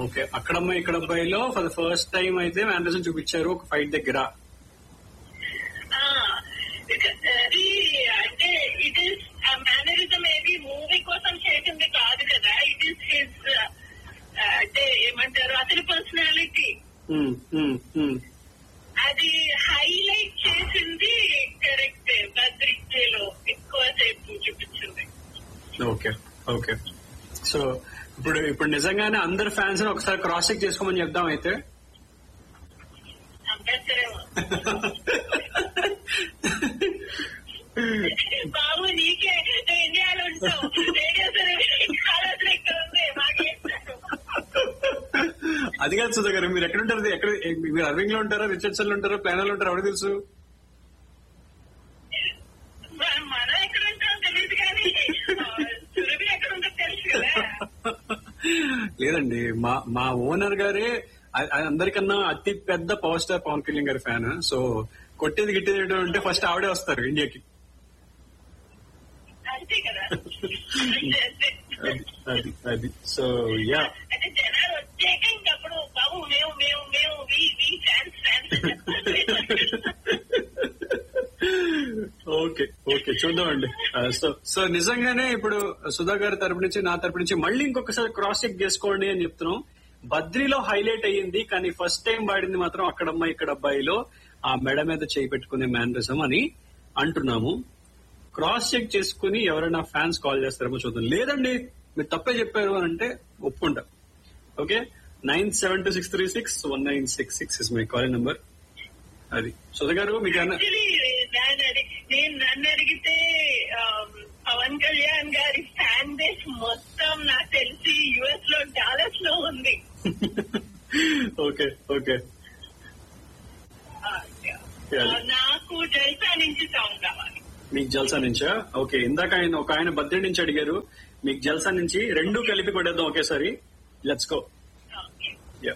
Okay అక్కడమ్మాయి ఇక్కడ అబ్బాయిలో ఫర్ ద ఫస్ట్ టైం అయితే మ్యానరిజం చూపించారు ఒక ఫైట్ దగ్గర ఆ, ఇది- అది అంటే ఇట్ ఈస్ మేనరిజం ఏది మూవీ కోసం చేసింది కాదు కదా ఇట్ ఈస్ హిస్ అంటే ఏమంటారు అతని పర్సనాలిటీ ఉమ్, ఉమ్, ఉమ్. అది హైలైట్ చేసింది కరెక్ట్ బద్రికేలో ఎక్కువ సేపు చూపించింది ఓకే ఓకే సో ఇప్పుడు ఇప్పుడు నిజంగానే అందరు ఫ్యాన్స్ ఒకసారి క్రాస్ చెక్ చేసుకోమని చెప్దాం అయితే చంపేస్తారేమో బాబు నీకే నువ్వు ఇండియాలో ఉంటావు రేడియో సరే ఇక్కడ ఉంది మాకే అది కాదు సుధా గారు మీరు ఎక్కడ ఉంటారు ఎక్కడ మీరు అర్వింగ్ లో ఉంటారా రిచర్డ్సన్ లో ఉంటారా ప్లాన్ లో ఉంటారా ఎవరు తెలుసు మ- మనం ఎక్కడ ఉంటాం తెలియదు కానీ ఆ, సురభి ఎక్కడ ఉందో తెలుసు కదా లేదండి మా మా ఓనర్ గారే ఆ- ఆ అందరికన్నా అతి పెద్ద పవర్ స్టార్ పవన్ కళ్యాణ్ గారి ఫ్యాన్ సో కొట్టేది గిట్టేది ఏంటో అంటే ఫస్ట్ ఆవిడే వస్తారు ఇండియాకి అంతే కదా అంతే, అంతే. అది అది అది సో యా అంటే జనాలు వచ్చాక ఇంకప్పుడు బాబు మేము మేము మేము we we fans fans okay okay చూద్దామండి సో సో నిజంగానే ఇప్పుడు సుధా గారి తరపు నుంచి నా తరపు నుంచి మళ్ళీ ఇంకొకసారి క్రాస్ చెక్ చేసుకోండి అని చెప్తున్నాం బద్రీలో హైలైట్ అయ్యింది కానీ ఫస్ట్ టైం వాడింది మాత్రం అక్కడమ్మ ఇక్కడ అబ్బాయిలో ఆ మెడ మీద చేయి పెట్టుకునే మేనరిజం అని అంటున్నాము క్రాస్ చెక్ చేసుకుని ఎవరైనా ఫ్యాన్స్ కాల్ చేస్తారేమో చూద్దాం లేదండి మీరు తప్పే చెప్పారు అని అంటే ఒప్పుకుంటా okay nine seven two six three six one nine six six is my call number అది సుధ గారు మీకు ఏమన్నా యాక్చువల్లీ దాన్ని అడిగి నేను నన్ను అడిగితే ఆమ్, పవన్ కళ్యాణ్ గారి ఫ్యాన్ బేస్ మొత్తం నాకు తెలిసి యుఎస్ లో డాలస్ లో ఉంది ఓకే ఓకే ఆ, Yeah. నాకు జల్సా నుంచి సాంగ్ కావాలి మీకు జల్సా నుంచా ఓకే ఇందాక ఆయన ఒక ఆయన బర్త్డే నుంచి అడిగారు మీకు జల్సా నుంచి రెండు కలిపి కొట్టేద్దాం ఒకేసారి లెట్స్ గో ఓకే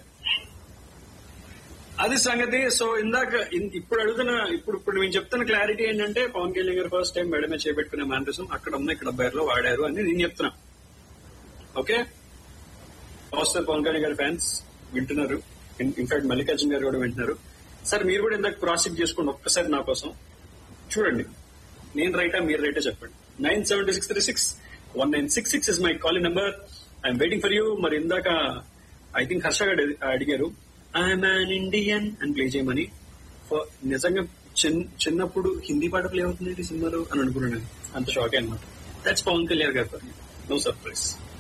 అది సంగతి సో ఇందాక ఇన్- ఇప్పుడు అడుగుతున్న ఇప్పుడు ఇప్పుడు నేను చెప్తున్న క్లారిటీ ఏంటంటే పవన్ కళ్యాణ్ గారు ఫస్ట్ టైం మేడమే చేపెట్టుకునే మేనరిజం అక్కడ ఉన్న ఇక్కడ బయర్లో వాడారు అని నేను చెప్తున్నా ఓకే పవర్ పవన్ కళ్యాణ్ గారి ఫ్యాన్స్ వింటున్నారు ఇన్ఫాక్ట్ మల్లికార్జున్ గారు కూడా వింటున్నారు సార్ మీరు కూడా ఇందాక క్రాస్ చెక్ చేసుకోండి ఒక్కసారి నా కోసం చూడండి నేను రైటా మీరు రైటా చెప్పండి nine seven six three six one nine six six is my calling number I'm waiting for you మరి ఇందాక ఐ థింక్ హర్ష గారు అడిగారు ఐఎమ్ అన్ ఇండియన్ అని ప్లే చేయమని For- నిజంగా చిన్- చిన్నప్పుడు హిందీ పాట ప్లే అవుతుంది సినిమాలో అని అనుకున్నాను అంత షాక్ అనమాట దట్స్ పవన్ కళ్యాణ్ గారు నో సర్ప్రైజ్